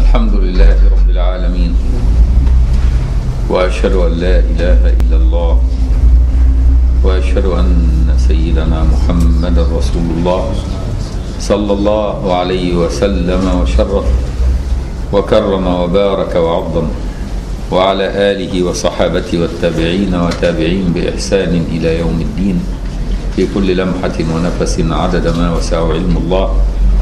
الحمد لله رب العالمين وأشهد أن لا إله إلا الله وأشهد أن سيدنا محمد رسول الله صلى الله عليه وسلم وشرف وكرم وبارك وعظم وعلى آله وصحابته والتابعين وتابعين بإحسان إلى يوم الدين في كل لمحة ونفس عدد ما وسع علم الله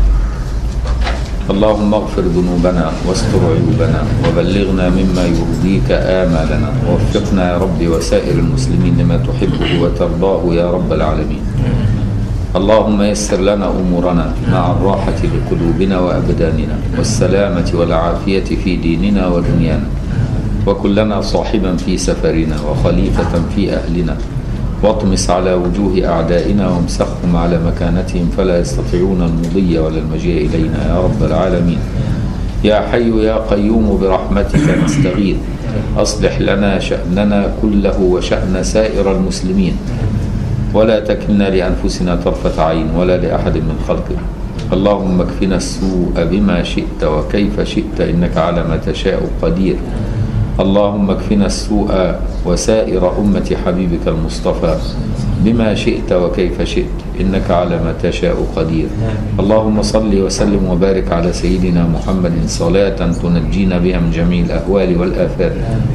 اللهم اغفر ذنوبنا واستر عيوبنا وبلغنا مما يرضيك آمالنا ووفقنا يا رب وسائر المسلمين لما تحبه وترضاه يا رب العالمين اللهم يسر لنا أمورنا مع الراحة لقلوبنا وأبداننا والسلامة والعافية في ديننا ودنيانا وكلنا صاحبا في سفرنا وخليفة في أهلنا واطمس على وجوه أعدائنا وامسخهم على مكانتهم فلا يستطيعون المضي ولا المجيء إلينا يا رب العالمين يا حي يا قيوم برحمتك نستغيث أصلح لنا شأننا كله وشأن سائر المسلمين ولا تكلنا لأنفسنا طرفة عين ولا لأحد من خلقك اللهم اكفنا السوء بما شئت وكيف شئت إنك على ما تشاء قدير اللهم اكفنا السوء وسائر أمة حبيبك المصطفى بما شئت وكيف شئت إنك على ما تشاء قدير اللهم صل وسلم وبارك على سيدنا محمد صلاة تنجينا بها من جميع الأهوال والآفات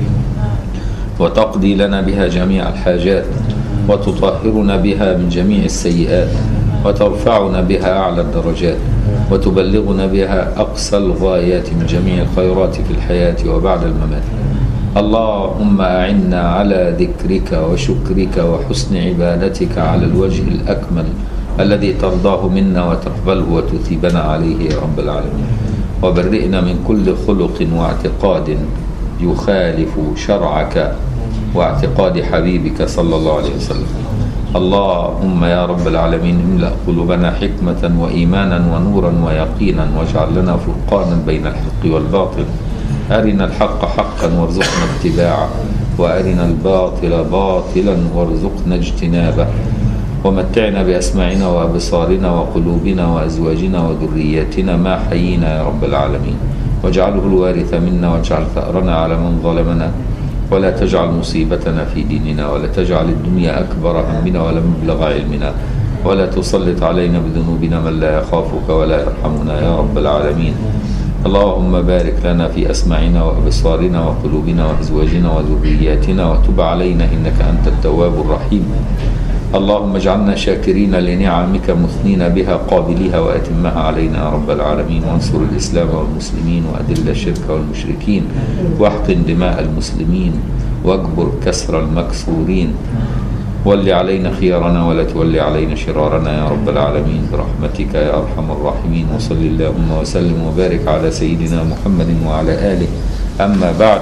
وتقضي لنا بها جميع الحاجات وتطهرنا بها من جميع السيئات وترفعنا بها أعلى الدرجات وتبلغنا بها أقصى الغايات من جميع الخيرات في الحياة وبعد الممات اللهم أعنا على ذكرك وشكرك وحسن عبادتك على الوجه الأكمل الذي ترضاه منا وتقبله وتثيبنا عليه يا رب العالمين وبرئنا من كل خلق واعتقاد يخالف شرعك واعتقاد حبيبك صلى الله عليه وسلم اللهم يا رب العالمين املأ قلوبنا حكمة وإيمانا ونورا ويقينا واجعل لنا فرقانا بين الحق والباطل أرنا الحق حقا وارزقنا اتباعه وأرنا الباطل باطلا وارزقنا اجتنابه ومتعنا بأسماعنا وأبصارنا وقلوبنا وأزواجنا وذرياتنا ما حيينا يا رب العالمين واجعله الوارث منا واجعل ثأرنا على من ظلمنا ولا تجعل مصيبتنا في ديننا ولا تجعل الدنيا أكبر همنا ولا مبلغ علمنا ولا تسلط علينا بذنوبنا من لا يخافك ولا يرحمنا يا رب العالمين اللهم بارك لنا في أسماعنا وأبصارنا وقلوبنا وأزواجنا وذرياتنا وتب علينا إنك أنت التواب الرحيم اللهم اجعلنا شاكرين لنعمك مثنين بها قابليها وأتمها علينا يا رب العالمين وانصر الإسلام والمسلمين وأذل الشرك والمشركين واحقن دماء المسلمين واجبر كسر المكسورين ول علينا خيارنا ولا تولي علينا شرارنا يا رب العالمين برحمتك يا أرحم الراحمين وصل اللهم وسلم وبارك على سيدنا محمد وعلى آله أما بعد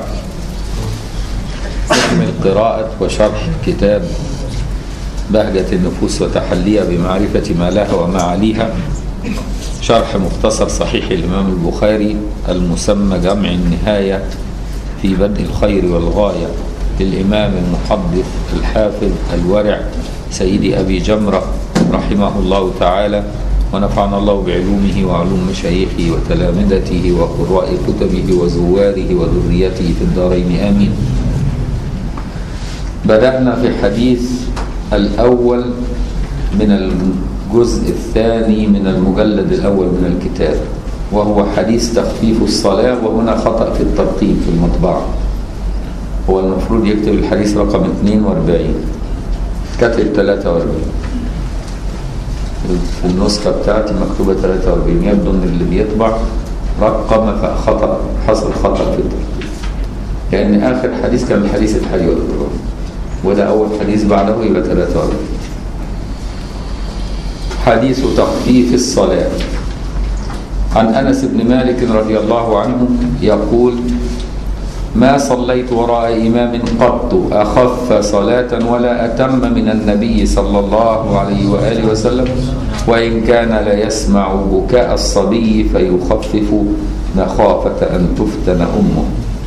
نكمل قراءة وشرح كتاب بهجة النفوس وتحليها بمعرفة ما لها وما عليها شرح مختصر صحيح الإمام البخاري المسمى جمع النهاية في بدء الخير والغاية للإمام المحدث الحافظ الورع سيد أبي جمرة رحمه الله تعالى ونفعنا الله بعلومه وعلوم مشايخه وتلامذته وقراء كتبه وزواره وذريته في الدارين آمين بدأنا في الحديث الأول من الجزء الثاني من المجلد الأول من الكتاب وهو حديث تخفيف الصلاة وهنا خطأ في الترتيب في المطبعة هو المفروض يكتب الحديث رقم 42 كتب 43 في النسخة بتاعتي مكتوبة 43 يبدو ان اللي بيطبع رقم فخطأ حصل خطأ في الترتيب لأن آخر حديث كان الحديث الحادي والأربعين وده أول حديث بعده يبقى 43 حديث تخفيف الصلاة عن أنس بن مالك رضي الله عنه يقول ما صليت وراء إمام قط أخف صلاة ولا أتم من النبي صلى الله عليه وآله وسلم وإن كان لا يسمع بكاء الصبي فيخفف مخافة أن تفتن أمه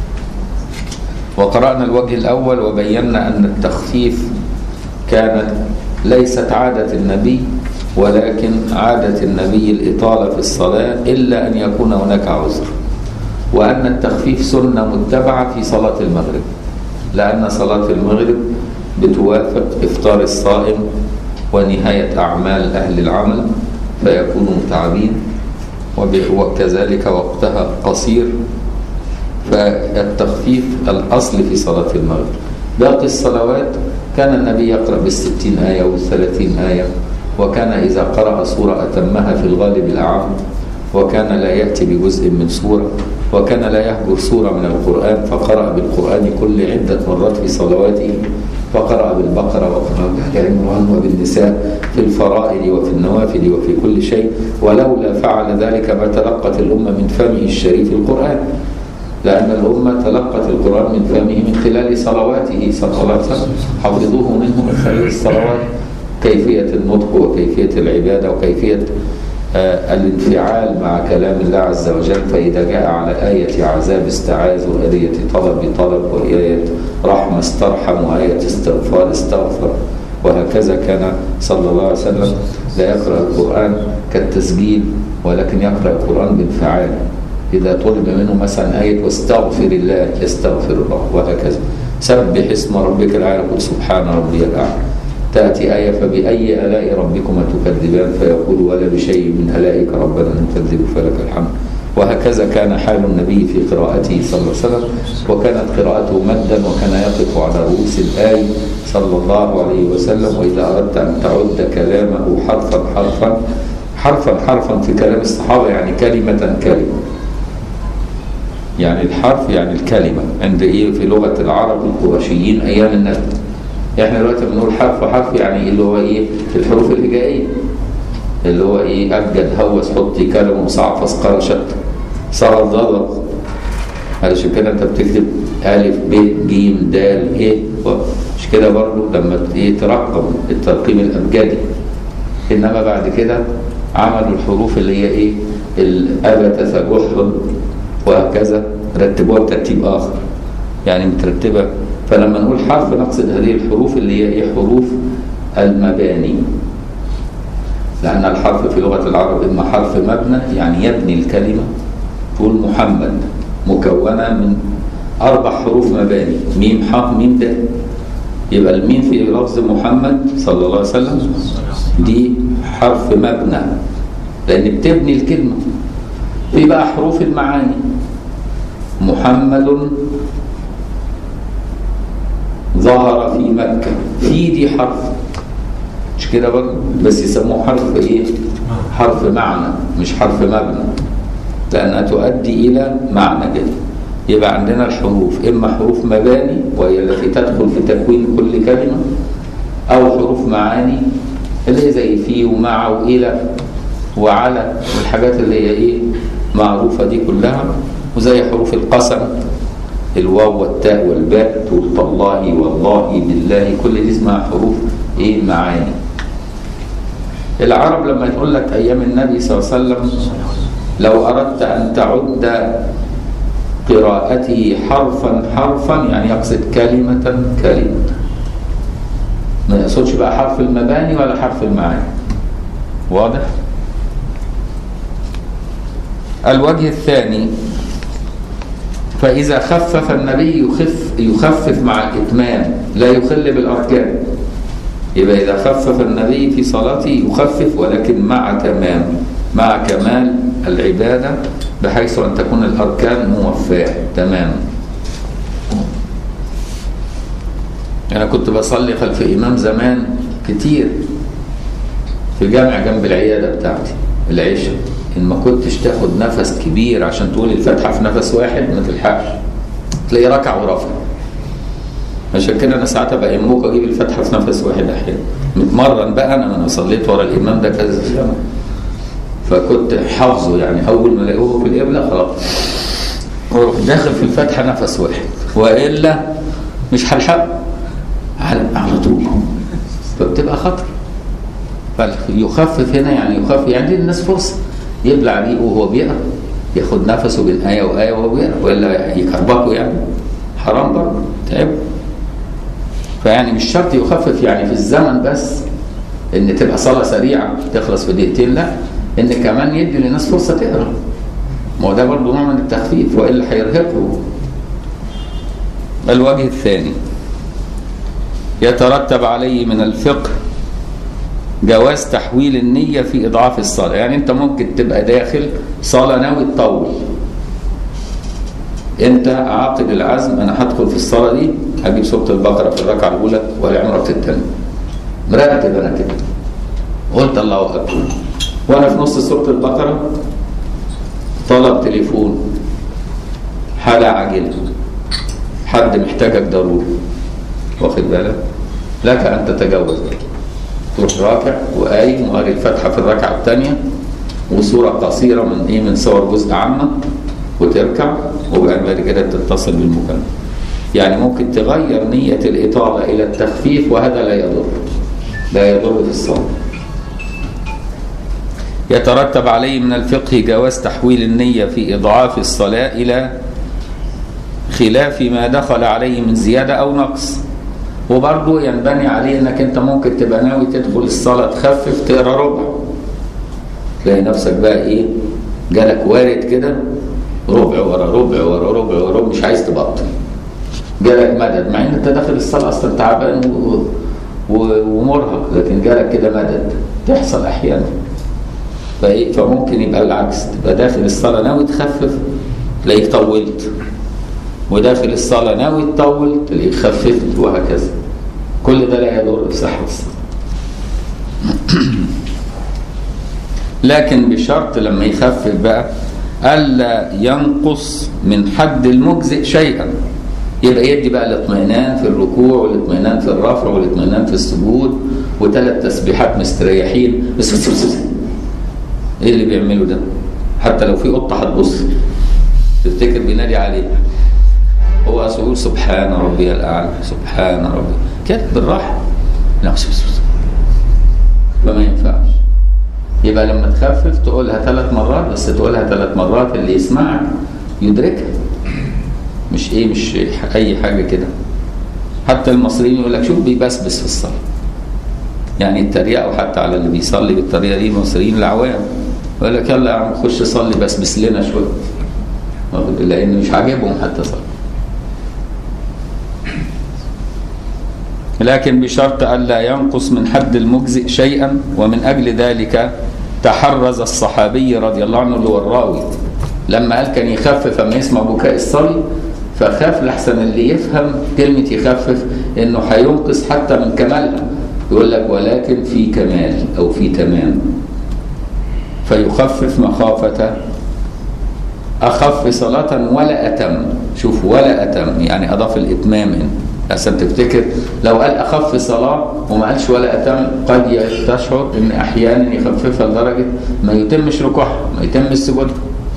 وقرأنا الوجه الأول وبينا أن التخفيف كانت ليست عادة النبي ولكن عادة النبي الإطالة في الصلاة إلا أن يكون هناك عذر وأن التخفيف سنة متبعة في صلاة المغرب لأن صلاة المغرب بتوافق إفطار الصائم ونهاية أعمال أهل العمل فيكونوا متعبين وب- وكذلك وقتها قصير فالتخفيف الأصل في صلاة المغرب باقي الصلوات كان النبي يقرأ بالستين آية والثلاثين آية وكان إذا قرأ سورة أتمها في الغالب الأعم وكان لا يأتي بجزء من سورة وكان لا يهجر سورة من القرآن فقرأ بالقرآن كل عدة مرات في صلواته فقرأ بالبقرة وقرأ بعمران وبالنساء في الفرائض وفي النوافل وفي كل شيء ولولا فعل ذلك ما تلقت الأمة من فمه الشريف القرآن لأن الأمة تلقت القرآن من فمه من خلال صلواته صلى الله عليه وسلم حفظوه منه من خلال الصلوات كيفية النطق وكيفية العبادة وكيفية آه، الانفعال مع كلام الله عز وجل فإذا جاء على آية عذاب استعاذ وآية طلب طلب وآية رحمة استرحم وآية استغفار استغفر وهكذا كان صلى الله عليه وسلم لا يقرأ القرآن كالتسجيل ولكن يقرأ القرآن بانفعال إذا طلب منه مثلا آية واستغفر الله يستغفر الله وهكذا سبح اسم ربك الأعلى قل سبحان ربي الأعلى تأتي آية فبأي آلاء ربكما تكذبان فيقول ولا بشيء من آلائك ربنا نكذب فلك الحمد وهكذا كان حال النبي في قراءته صلى الله عليه وسلم وكانت قراءته مدا وكان يقف على رؤوس الآية صلى الله عليه وسلم وإذا أردت أن تعد كلامه حرفا حرفا حرفا حرفا في كلام الصحابة يعني كلمة كلمة يعني الحرف يعني الكلمة عند إيه في لغة العرب القرشيين أيام النبي احنا دلوقتي بنقول حرف حرف يعني اللي هو ايه الحروف الهجائيه اللي هو ايه ابجد هوس حطي كلم مصعفص قرشت صار ضرب علشان كده انت بتكتب الف ب ج د ه مش كده برضه لما ايه ترقم الترقيم الابجدي انما بعد كده عملوا الحروف اللي هي ايه الابت جحر وهكذا رتبوها بترتيب اخر يعني مترتبه فلما نقول حرف نقصد هذه الحروف اللي هي ايه حروف المباني لأن الحرف في لغة العرب إما حرف مبنى يعني يبني الكلمة تقول محمد مكونة من أربع حروف مباني ميم ح ميم د يبقى الميم في لفظ محمد صلى الله عليه وسلم دي حرف مبنى لأن بتبني الكلمة في بقى حروف المعاني محمد ظهر في مكة في دي حرف مش كده برضه بس يسموه حرف ايه حرف معنى مش حرف مبنى لأنها تؤدي إلى معنى كده يبقى عندنا الحروف إما حروف مباني وهي التي تدخل في تكوين كل كلمة أو حروف معاني اللي هي زي في ومع وإلى وعلى والحاجات اللي هي إيه معروفة دي كلها وزي حروف القسم الواو والتاء والباء تقول تالله والله بالله كل دي اسمها حروف ايه معاني العرب لما تقول لك ايام النبي صلى الله عليه وسلم لو اردت ان تعد قراءته حرفا حرفا يعني يقصد كلمة كلمة ما يقصدش بقى حرف المباني ولا حرف المعاني واضح الوجه الثاني فإذا خفف النبي يخف يخفف مع الإتمام لا يخل بالأركان يبقى إذا خفف النبي في صلاته يخفف ولكن مع تمام مع كمال العبادة بحيث أن تكون الأركان موفاة تماما أنا كنت بصلي خلف إمام زمان كتير في جامع جنب العيادة بتاعتي العشاء إن ما كنتش تاخد نفس كبير عشان تقول الفاتحة في نفس واحد ما تلحقش تلاقي ركع ورفع عشان كده أنا ساعات أبقى يموك أجيب الفاتحة في نفس واحد أحيانا متمرن بقى أنا أنا صليت ورا الإمام ده كذا سنة فكنت حافظه يعني أول ما ألاقيه في القبلة خلاص واروح داخل في الفاتحة نفس واحد وإلا مش هلحق على على طول فبتبقى خطر فيخفف هنا يعني يخفف يعني دي الناس فرصه يبلع بيه وهو بيقرا ياخد نفسه بين ايه وايه وهو بيقرا والا يكربكوا يعني حرام برضه تعب فيعني مش شرط يخفف يعني في الزمن بس ان تبقى صلاه سريعه تخلص في دقيقتين لا ان كمان يدي للناس فرصه تقرا ما هو ده برضه نوع من التخفيف والا هيرهقه الوجه الثاني يترتب عليه من الفقه جواز تحويل النية في إضعاف الصلاة يعني أنت ممكن تبقى داخل صلاة ناوي تطول أنت عاقد العزم أنا هدخل في الصلاة دي هجيب سورة البقرة في الركعة الأولى والعمرة في الثانية مرتب أنا كده قلت الله أكبر وأنا في نص سورة البقرة طلب تليفون حالة عاجلة حد محتاجك ضروري واخد بالك لك أن تتجاوز تروح راكع وقايم وقاري الفاتحة في الركعة الثانية وسورة قصيرة من إيه من سور جزء عامة وتركع وبعد بعد كده تتصل بالمكالمة يعني ممكن تغير نية الإطالة إلى التخفيف وهذا لا يضر لا يضر في الصلاة يترتب عليه من الفقه جواز تحويل النية في إضعاف الصلاة إلى خلاف ما دخل عليه من زيادة أو نقص وبرضه ينبني عليه انك انت ممكن تبقى ناوي تدخل الصلاة تخفف تقرا ربع تلاقي نفسك بقى ايه جالك وارد كده ربع ورا ربع ورا ربع ورا ربع مش عايز تبطل جالك مدد مع ان انت داخل الصلاة اصلا تعبان و... و... ومرهق لكن جالك كده مدد تحصل احيانا فايه فممكن يبقى العكس تبقى داخل الصلاة ناوي تخفف تلاقيك طولت وداخل الصلاة ناوي تطول تلاقيك خففت وهكذا كل ده لا يضر في صحة الصلاة لكن بشرط لما يخفف بقى ألا ينقص من حد المجزئ شيئا يبقى يدي بقى الاطمئنان في الركوع والاطمئنان في الرفع والاطمئنان في السجود وثلاث تسبيحات مستريحين بس بس بس, بس. ايه اللي بيعمله ده؟ حتى لو في قطه هتبص تفتكر بينادي عليه هو يقول سبحان ربي الاعلى سبحان ربي كده بالراحه لا بس بس بس. فما ينفعش يبقى لما تخفف تقولها ثلاث مرات بس تقولها ثلاث مرات اللي يسمعك يدركها مش ايه مش اي حاجه كده حتى المصريين يقول لك شوف بيبسبس في الصلاه يعني التريقه حتى على اللي بيصلي بالطريقه دي المصريين العوام يقول لك يلا يا عم خش صلي بسبس لنا شويه لان مش عاجبهم حتى صلاه لكن بشرط ألا ينقص من حد المجزئ شيئا ومن أجل ذلك تحرز الصحابي رضي الله عنه اللي هو الراوي لما قال كان يخفف اما يسمع بكاء الصبي فخاف لحسن اللي يفهم كلمة يخفف انه هينقص حتى من كمالها يقول لك ولكن في كمال او في تمام فيخفف مخافة أخف صلاة ولا أتم شوف ولا أتم يعني أضاف الإتمام عشان تفتكر لو قال أخف صلاة وما قالش ولا أتم قد تشعر إن أحيانا يخففها لدرجة ما يتمش ركوعها ما يتمش سجودها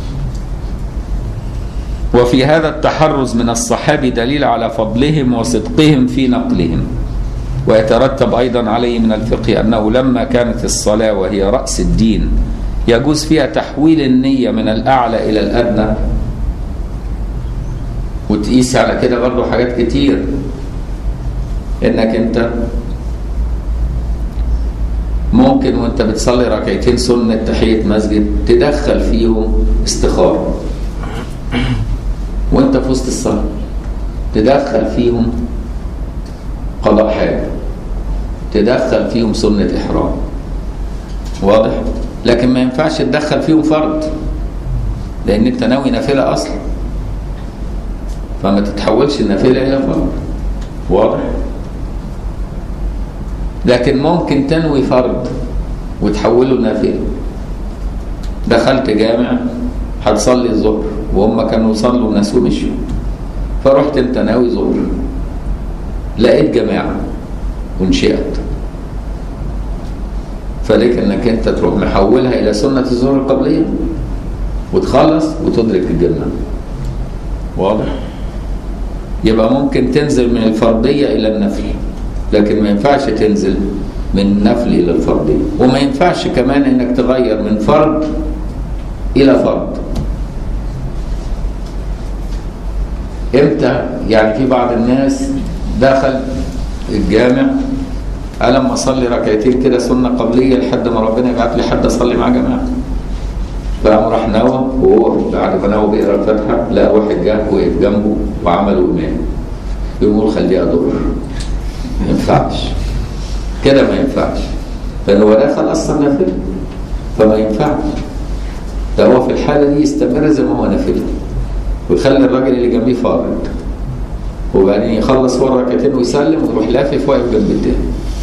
وفي هذا التحرز من الصحابة دليل على فضلهم وصدقهم في نقلهم ويترتب أيضا عليه من الفقه أنه لما كانت الصلاة وهي رأس الدين يجوز فيها تحويل النية من الأعلى إلى الأدنى وتقيس على كده برضو حاجات كتير انك انت ممكن وانت بتصلي ركعتين سنة تحية مسجد تدخل فيهم استخارة وانت في وسط الصلاة تدخل فيهم قضاء حاجة تدخل فيهم سنة إحرام واضح؟ لكن ما ينفعش تدخل فيهم فرض لأن أنت ناوي نافلة أصلا فما تتحولش النافلة إلى فرض واضح؟ لكن ممكن تنوي فرض وتحوله نافلة دخلت جامع هتصلي الظهر وهم كانوا يصلوا ناس ومشوا فرحت انت ناوي ظهر لقيت جماعة وانشئت فلك انك انت تروح محولها الى سنة الظهر القبلية وتخلص وتدرك الجماعة واضح يبقى ممكن تنزل من الفرضية الى النفل لكن ما ينفعش تنزل من النفل الى الفرضية وما ينفعش كمان انك تغير من فرض الى فرض امتى يعني في بعض الناس دخل الجامع قال لما اصلي ركعتين كده سنه قبليه لحد ما ربنا يبعت لي حد اصلي معاه جماعه فقام راح نوى وهو بعد ما نوى بيقرا الفاتحه لقى واحد جه وقف جنبه وعمله امام يقول خليها ظهر ما ينفعش كده ما ينفعش لان هو دخل اصلا نافله فما ينفعش ده هو في الحاله دي يستمر زي ما هو نافله ويخلي الراجل اللي جنبيه فارض وبعدين يخلص هو الركعتين ويسلم ويروح لافف واقف جنب التاني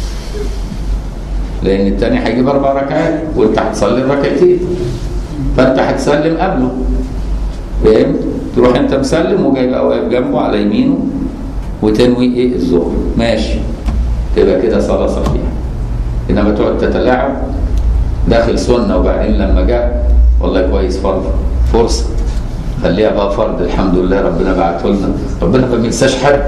لان التاني هيجيب اربع ركعات وانت هتصلي الركعتين فانت هتسلم قبله فهمت؟ تروح انت مسلم وجاي بقى واقف جنبه على يمينه وتنوي ايه الظهر ماشي تبقى كده صلاه صحيحه انما تقعد تتلاعب داخل سنه وبعدين لما جاء والله كويس فرض فرصه خليها بقى فرض الحمد لله ربنا بعته لنا ربنا ما بينساش حد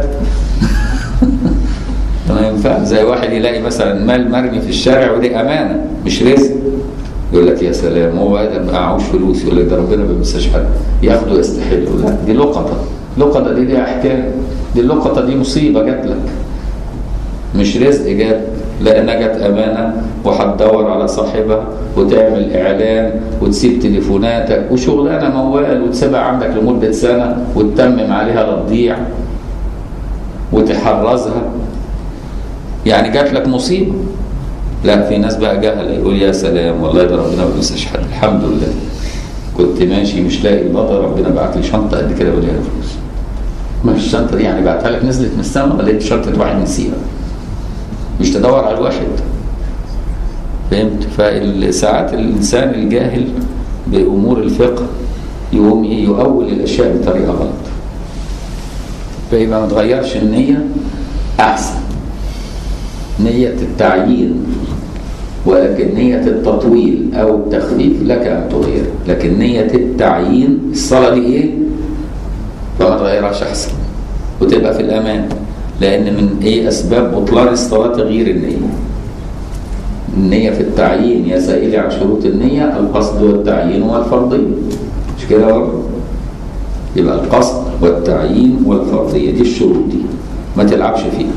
ما ينفع زي واحد يلاقي مثلا مال مرمي في الشارع ودي امانه مش رزق يقول لك يا سلام هو ادم معهوش فلوس يقول لك ده ربنا ما بينساش حد ياخده يستحله لا دي لقطه لقطه دي ليها احكام دي اللقطه دي مصيبه جات لك مش رزق جات لانها جت امانه وهتدور على صاحبها وتعمل اعلان وتسيب تليفوناتك وشغلانه موال وتسيبها عندك لمده سنه وتتمم عليها لا تضيع وتحرزها يعني جات لك مصيبه لا في ناس بقى جهل يقول يا سلام والله ده ربنا ما بينساش حد الحمد لله كنت ماشي مش لاقي البطل ربنا بعت لي شنطه قد كده وليها فلوس ما الشنطه دي يعني بعتها لك نزلت من السماء لقيت شنطه واحد نسيها مش تدور على الواحد فهمت فساعات الانسان الجاهل بامور الفقه يقوم يؤول الاشياء بطريقه غلط فيبقى ما تغيرش النيه احسن نيه التعيين ولكن نية التطويل أو التخفيف لك أن تغير لكن نية التعيين الصلاة دي إيه؟ فما تغيرهاش أحسن وتبقى في الأمان لأن من إيه أسباب بطلان الصلاة تغيير النية النية في التعيين يا سائلي عن شروط النية القصد والتعيين والفرضية مش كده برضه؟ يبقى القصد والتعيين والفرضية دي الشروط دي ما تلعبش فيها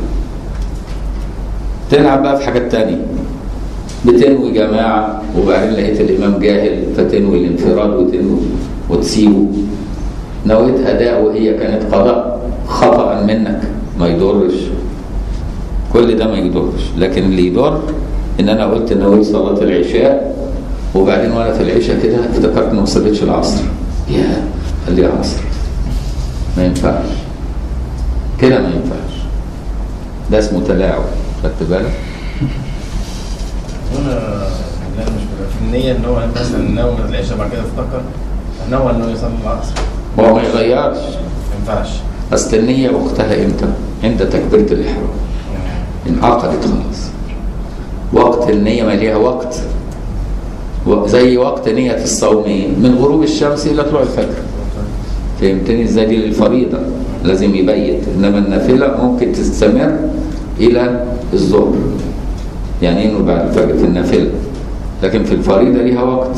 تلعب بقى في حاجات تانية بتنوي جماعة وبعدين لقيت الإمام جاهل فتنوي الانفراد وتنوي وتسيبه نويت أداء وهي كانت قضاء خطأ منك ما يضرش كل ده ما يضرش لكن اللي يضر إن أنا قلت نويت صلاة العشاء وبعدين وأنا في العشاء كده افتكرت ما صليتش العصر يا خليها عصر ما ينفعش كده ما ينفعش ده اسمه تلاعب خدت بالك؟ هنا لا مش في النية ان هو مثلا نوى من العشاء بعد كده افتكر نوى انه يصلي العصر ما هو ما يغيرش ما ينفعش اصل النية وقتها امتى؟ عند تكبيرة الإحرام انعقدت خلاص وقت النية ما ليها وقت و- زي وقت نية الصوم إيه؟ من غروب الشمس إلى طلوع الفجر فهمتني ازاي دي للفريضة لازم يبيت انما النافلة ممكن تستمر الى الظهر يعني انه بعد الفجر في النافلة لكن في الفريضة ليها وقت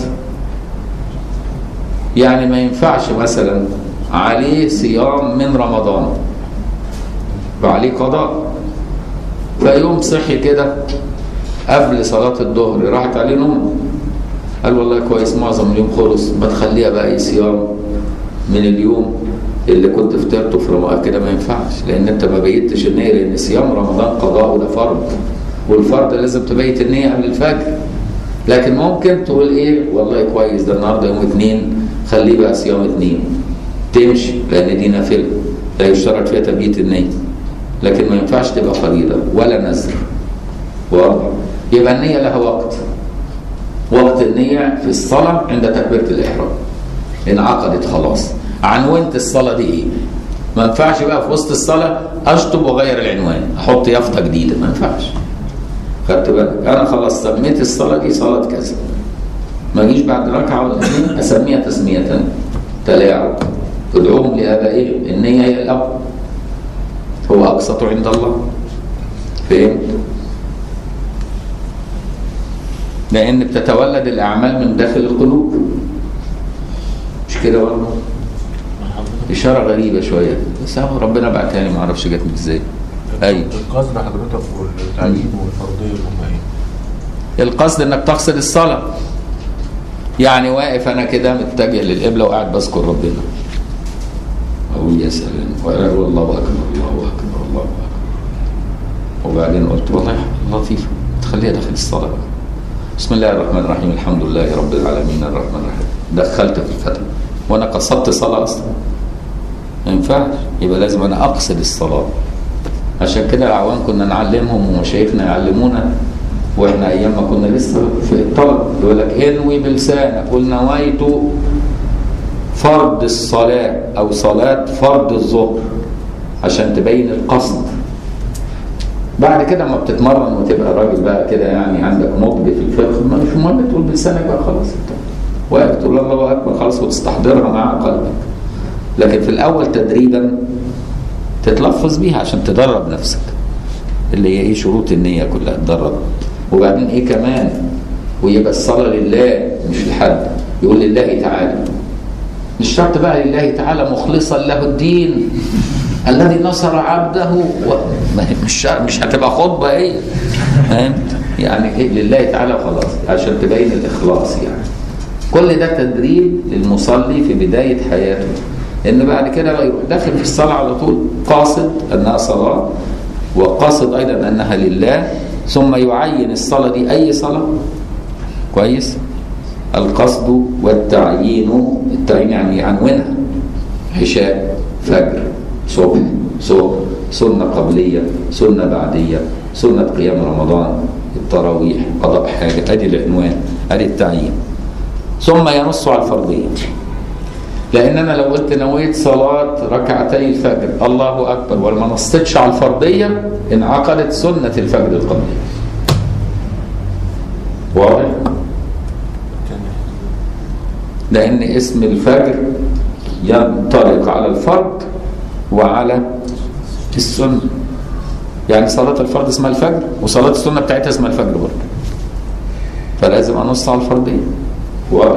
يعني ما ينفعش مثلا عليه صيام من رمضان وعليه قضاء فيوم صحي كده قبل صلاة الظهر راحت عليه نوم قال والله كويس معظم اليوم خلص ما تخليها بقى ايه صيام من اليوم اللي كنت فطرته في رمضان كده ما ينفعش لان انت ما بيتش النية لان صيام رمضان قضاء وده فرض والفرض لازم تبيت النية قبل الفجر لكن ممكن تقول ايه والله كويس ده النهارده يوم اثنين خليه بقى صيام اثنين تمشي لان دي نافله لا يشترط فيها تبييت النية لكن ما ينفعش تبقى فريضه ولا نذر واضح يبقى النية لها وقت وقت النية في الصلاة عند تكبيرة الإحرام انعقدت خلاص عنونت الصلاة دي إيه؟ ما ينفعش بقى في وسط الصلاة أشطب وأغير العنوان أحط يافطة جديدة ما ينفعش خدت بالك أنا خلاص سميت الصلاة دي صلاة كذا ما أجيش بعد ركعة ولا اثنين أسميها تسمية تانية تلاعب ادعوهم لآبائهم النية هي الأب هو أقسط عند الله فهمت؟ لأن بتتولد الأعمال من داخل القلوب مش كده برضه؟ إشارة غريبة شوية بس هو ربنا بعتها لي ما أعرفش جت من إزاي أيوه القصد حضرتك والتعيين والفرضية اللي هم ايه؟ القصد انك تقصد الصلاة يعني واقف انا كده متجه للقبله وقاعد بذكر ربنا اقول يا سلام واقول الله اكبر الله اكبر الله اكبر وبعدين قلت والله لطيفه تخليها داخل الصلاه بقى. بسم الله الرحمن الرحيم الحمد لله رب العالمين الرحمن الرحيم دخلت في الفتح وانا قصدت صلاه اصلا ما ينفعش يبقى لازم انا اقصد الصلاه عشان كده الاعوان كنا نعلمهم ومشايخنا يعلمونا واحنا ايام ما كنا لسه في الطلب يقول لك انوي بلسانك قل نويت فرض الصلاه او صلاه فرض الظهر عشان تبين القصد بعد كده ما بتتمرن وتبقى راجل بقى كده يعني عندك نضج في الفقه ما مش مهم تقول بلسانك بقى خلاص انت واقف تقول الله اكبر خلاص وتستحضرها مع قلبك لكن في الاول تدريبا تتلفظ بيها عشان تدرب نفسك اللي هي ايه شروط النيه كلها تدرب وبعدين ايه كمان ويبقى الصلاه لله مش لحد يقول لله تعالى مش شرط بقى لله تعالى مخلصا له الدين الذي نصر عبده و... ما هي مش شرط مش هتبقى خطبه هي فهمت يعني ايه لله تعالى خلاص عشان تبين الاخلاص يعني كل ده تدريب للمصلي في بدايه حياته ان بعد كده بقى يروح داخل في الصلاه على طول قاصد انها صلاه وقاصد ايضا انها لله ثم يعين الصلاه دي اي صلاه كويس القصد والتعيين التعيين يعني يعنونها عشاء فجر صبح صبح سنه قبليه سنه بعديه سنه قيام رمضان التراويح قضاء حاجه ادي العنوان ادي التعيين ثم ينص على الفرضيه لان انا لو قلت نويت صلاه ركعتي الفجر الله اكبر وما نصتش على الفرضيه انعقدت سنه الفجر القبليه واضح لان اسم الفجر ينطلق على الفرض وعلى السنه يعني صلاه الفرض اسمها الفجر وصلاه السنه بتاعتها اسمها الفجر برضه فلازم انص على الفرضيه واضح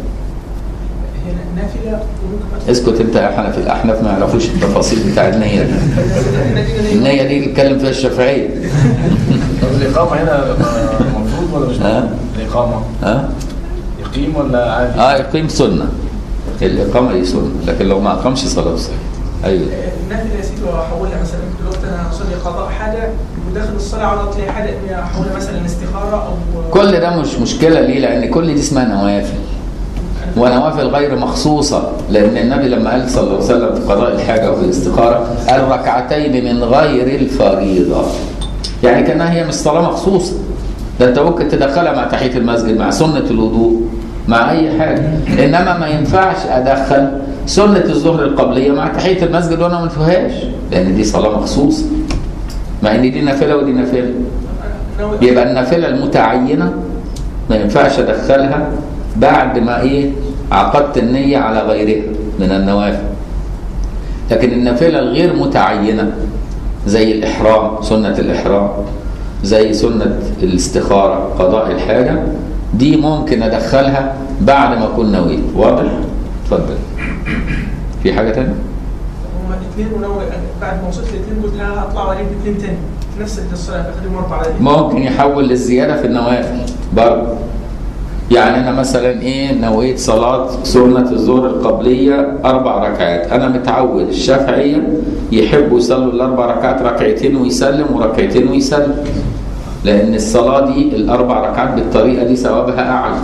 هي نافله وممكن اسكت انت يا حنفي الاحناف ما يعرفوش التفاصيل بتاع النيه دي النيه دي اللي اتكلم فيها الشافعيه طب الاقامه هنا المفروض ولا مش ها؟ مفروض؟ الاقامه ها يقيم ولا عادي؟ اه يقيم سنه الاقامه دي سنه لكن لو ما اقامش صلاه صحيح ايوه النافله يا سيدي واحولها مثلا دلوقتي انا هصلي قضاء حاجه وداخل الصلاه على تلاقي حاجه اني احولها مثلا استخاره او كل ده مش مشكله ليه لان كل دي اسمها نوافل ونوافل غير مخصوصه لان النبي لما قال صلى الله عليه وسلم في قضاء الحاجه وفي الاستخاره قال ركعتين من غير الفريضه يعني كانها هي مش صلاه مخصوصه ده انت ممكن تدخلها مع تحيه المسجد مع سنه الوضوء مع اي حاجه انما ما ينفعش ادخل سنه الظهر القبليه مع تحيه المسجد وانا ما فيهاش لان دي صلاه مخصوصه مع ان دي نافله ودي نافله ناوي- يبقى النافله المتعينه ما ينفعش ادخلها بعد ما ايه عقدت النيه على غيرها من النوافل لكن النافله الغير متعينه زي الاحرام سنه الاحرام زي سنه الاستخاره قضاء الحاجه دي ممكن ادخلها بعد ما اكون نويت واضح اتفضل في حاجه تانية هما الاثنين وناوي بعد ما وصلت الاثنين قلت ها هطلع واجيب الاثنين تاني في نفس الصلاه اخليهم اربعه على الاثنين. ممكن يحول للزيادة في النوافل برضه يعني أنا مثلا إيه نويت صلاة سنة الظهر القبلية أربع ركعات أنا متعود الشافعية يحبوا يصلوا الأربع ركعات ركعتين ويسلم وركعتين ويسلم لأن الصلاة دي الأربع ركعات بالطريقة دي ثوابها أعلى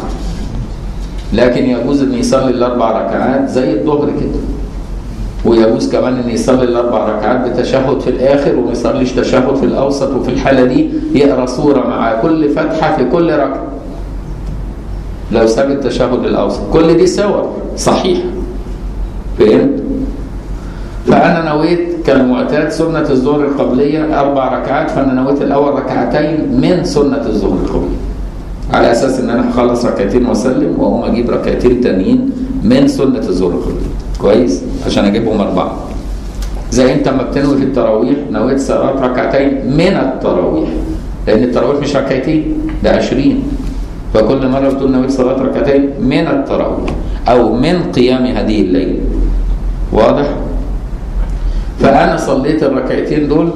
لكن يجوز أن يصلي الأربع ركعات زي الظهر كده ويجوز كمان ان يصلي الاربع ركعات بتشهد في الاخر وما يصليش تشهد في الاوسط وفي الحاله دي يقرا سوره مع كل فتحه في كل ركعه لو ساب التشهد الاوسط كل دي سور صحيحه فهمت فانا نويت كالمعتاد سنه الظهر القبليه اربع ركعات فانا نويت الاول ركعتين من سنه الظهر القبليه على اساس ان انا هخلص ركعتين واسلم واقوم اجيب ركعتين تانيين من سنه الظهر القبليه كويس عشان اجيبهم اربعه زي انت لما بتنوي في التراويح نويت صلاه ركعتين من التراويح لان التراويح مش ركعتين ده 20 فكل مره بتقول نويت صلاه ركعتين من التراويح او من قيام هذه الليله واضح فانا صليت الركعتين دول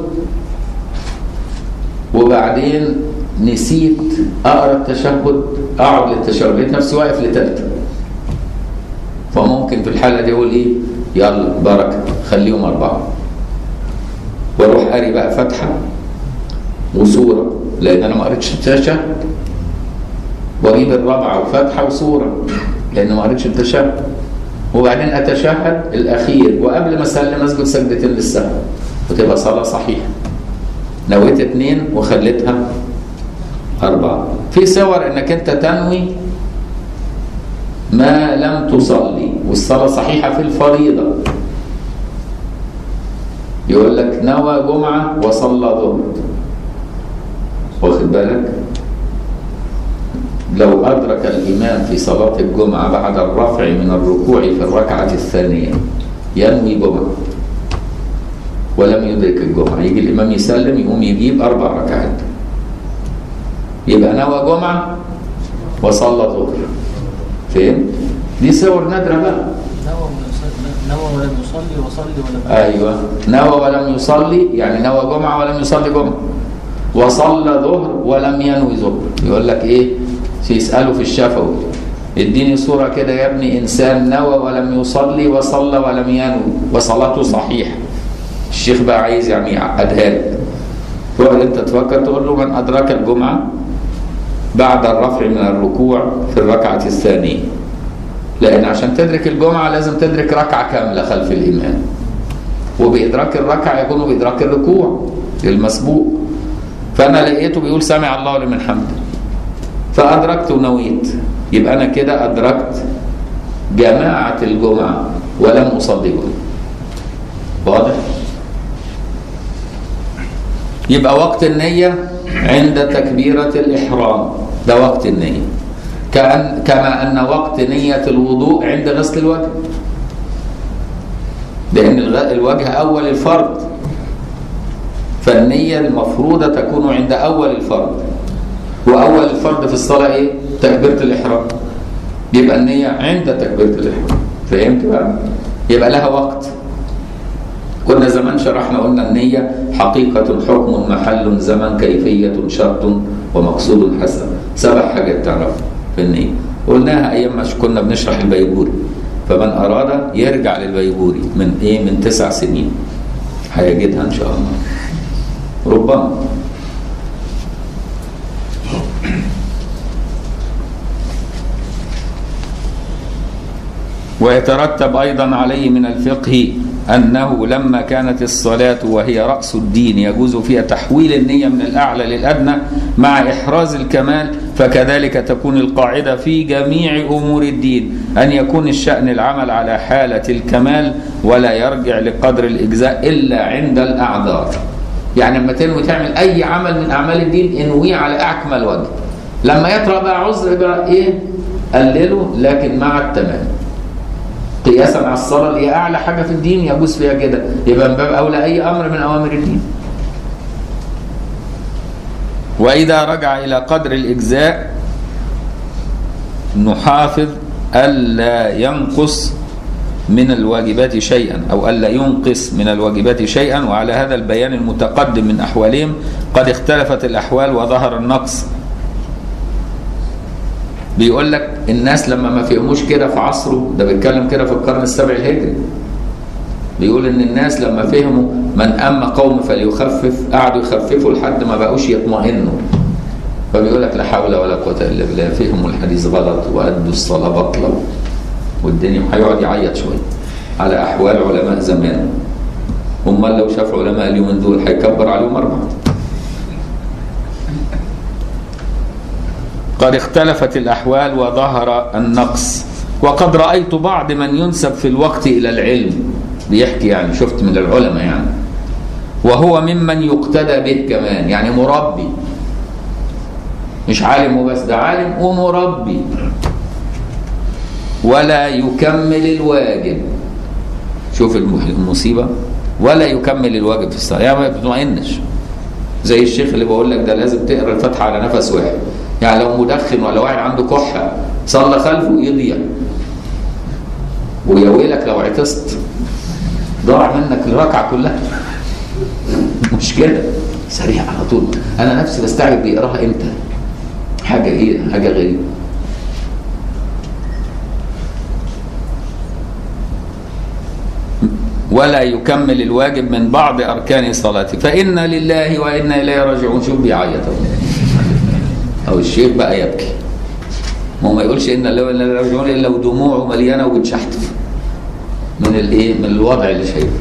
وبعدين نسيت اقرا التشهد اقعد للتشهد لقيت نفسي واقف لتالتة فممكن في الحالة دي يقول إيه يلا بركة خليهم أربعة واروح قاري بقى فاتحة وسورة لأن أنا ما قريتش التشهد واجيب الرابعة وفاتحة وسورة لأن ما قريتش التشهد وبعدين أتشهد الأخير وقبل ما أسلم أسجد سجدتين للسهو وتبقى صلاة صحيحة نويت اتنين وخليتها أربعة في صور إنك أنت تنوي ما لم تصلي والصلاة صحيحة في الفريضة يقول لك نوى جمعة وصلى ظهر واخد بالك لو أدرك الإمام في صلاة الجمعة بعد الرفع من الركوع في الركعة الثانية ينوي جمعة ولم يدرك الجمعة يجي الإمام يسلم يقوم يجيب أربع ركعات يبقى نوى جمعة وصلى ظهر فهمت؟ دي صور نادرة بقى نوى ولم يصلي- نوى ولم يصلي وصلي ولم ايوه نوى ولم يصلي يعني نوى جمعه ولم يصلي جمعه وصلى ظهر ولم ينوي ظهر يقول لك ايه يساله في الشفوي اديني صوره كده يا ابني انسان نوى ولم يصلي وصلى ولم ينوي وصلاته صحيحه الشيخ بقى عايز يعني يعقدها لك تقعد انت تفكر تقول له من ادرك الجمعه بعد الرفع من الركوع في الركعه الثانيه لان عشان تدرك الجمعه لازم تدرك ركعه كامله خلف الامام وبإدراك الركعة يكون بإدراك الركوع للمسبوق فأنا لقيته بيقول سمع الله لمن حمده فأدركت ونويت يبقى أنا كده أدركت جماعة الجمعة ولم أصلي جمعة واضح؟ يبقى وقت النية عند تكبيرة الإحرام ده وقت النية كأن كما أن وقت نية الوضوء عند غسل الوجه لأن الغ- الوجه أول الفرض فالنية المفروضة تكون عند أول الفرض وأول الفرض في الصلاة إيه؟ تكبيرة الإحرام يبقى النية عند تكبيرة الإحرام فهمت بقى؟ يبقى لها وقت كنا زمان شرحنا قلنا النية حقيقة حكم محل زمن كيفية شرط ومقصود حسن سبع حاجات تعرف في النية قلناها أيام ما كنا بنشرح البيبوري فمن أراد يرجع للبيبوري من إيه من تسع سنين هيجدها إن شاء الله ربما ويترتب أيضا عليه من الفقه أنه لما كانت الصلاة وهي رأس الدين يجوز فيها تحويل النية من الأعلى للأدنى مع إحراز الكمال فكذلك تكون القاعدة في جميع أمور الدين أن يكون الشأن العمل على حالة الكمال ولا يرجع لقدر الإجزاء إلا عند الأعذار يعني لما تنوي تعمل أي عمل من أعمال الدين انويه على أكمل وجه لما يطرأ بقى عذر بقى إيه قلله لكن مع التمام قياسا على الصلاه اللي هي اعلى حاجه في الدين يجوز فيها كده يبقى من باب اولى اي امر من اوامر الدين. واذا رجع الى قدر الاجزاء نحافظ الا ينقص من الواجبات شيئا او الا ينقص من الواجبات شيئا وعلى هذا البيان المتقدم من احوالهم قد اختلفت الاحوال وظهر النقص بيقول لك الناس لما ما فهموش كده في عصره ده بيتكلم كده في القرن السابع الهجري بيقول ان الناس لما فهموا من اما قوم فليخفف قعدوا يخففوا لحد ما بقوش يطمئنوا فبيقول لك لا حول ولا قوه الا بالله فهموا الحديث غلط وادوا الصلاه بطله والدنيا هيقعد يعيط شويه على احوال علماء زمان امال لو شاف علماء اليومين دول هيكبر عليهم اربعه قد اختلفت الأحوال وظهر النقص وقد رأيت بعض من ينسب في الوقت إلى العلم بيحكي يعني شفت من العلماء يعني وهو ممن يقتدى به كمان يعني مربي مش عالم وبس ده عالم ومربي ولا يكمل الواجب شوف المصيبة ولا يكمل الواجب في الصلاة يعني ما بتطمئنش زي الشيخ اللي بقول لك ده لازم تقرا الفاتحة على نفس واحد يعني لو مدخن ولا واحد عنده كحة صلى خلفه يضيع ويا ويلك لو عطست ضاع منك الركعة كلها مش كده سريع على طول انا نفسي بستعجب بيقراها امتى حاجة ايه حاجة غريبة ولا يكمل الواجب من بعض أركان صلاته فإن لله وإنا إليه راجعون شوف بيعيط أو الشيخ بقى يبكي ما هو ما يقولش إن الله وإنا إليه راجعون إلا ودموعه مليانة وبتشحتف من الإيه من الوضع اللي شايفه